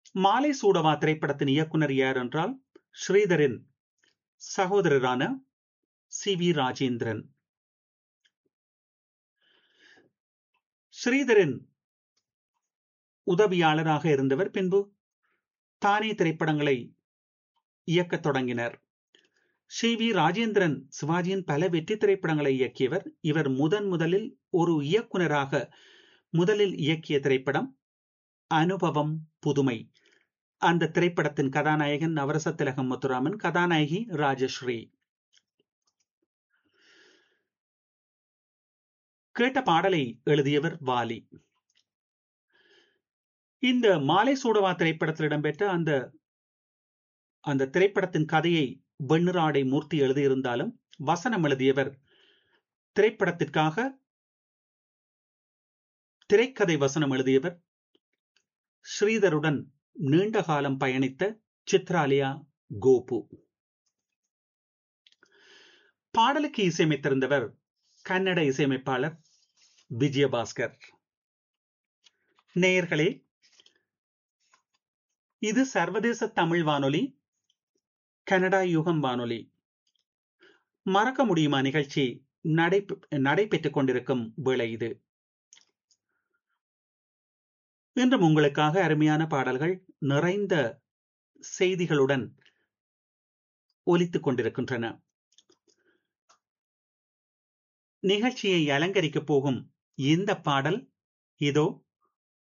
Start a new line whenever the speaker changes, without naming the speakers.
மாலை சூடவா திரைப்படத்தின் இயக்குனர் யார் என்றால் ஸ்ரீதரின் சகோதரரான சி வி ராஜேந்திரன் ஸ்ரீதரின் உதவியாளராக இருந்தவர் பின்பு தானே திரைப்படங்களை இயக்கத் தொடங்கினர் சி வி ராஜேந்திரன் சிவாஜியின் பல வெற்றி திரைப்படங்களை இயக்கியவர் இவர் முதன் முதலில் ஒரு இயக்குனராக முதலில் இயக்கிய திரைப்படம் அனுபவம் புதுமை அந்த திரைப்படத்தின் கதாநாயகன் நவரச திலகம் முத்துராமன் கதாநாயகி ராஜஸ்ரீ கேட்ட பாடலை எழுதியவர் வாலி இந்த மாலை சூடவா திரைப்படத்தில் இடம்பெற்ற அந்த அந்த திரைப்படத்தின் கதையை வெண்ணிராடை மூர்த்தி எழுதியிருந்தாலும் வசனம் எழுதியவர் திரைப்படத்திற்காக திரைக்கதை வசனம் எழுதியவர் ஸ்ரீதருடன் நீண்ட காலம் பயணித்த சித்ராலியா கோபு பாடலுக்கு இசையமைத்திருந்தவர் கன்னட இசையமைப்பாளர் விஜயபாஸ்கர் நேயர்களே இது சர்வதேச தமிழ் வானொலி கனடா யுகம் வானொலி மறக்க முடியுமா நிகழ்ச்சி நடை நடைபெற்றுக் கொண்டிருக்கும் வேளை இது இன்றும் உங்களுக்காக அருமையான பாடல்கள் நிறைந்த செய்திகளுடன் ஒலித்துக் கொண்டிருக்கின்றன நிகழ்ச்சியை அலங்கரிக்கப் போகும் இந்த பாடல் இதோ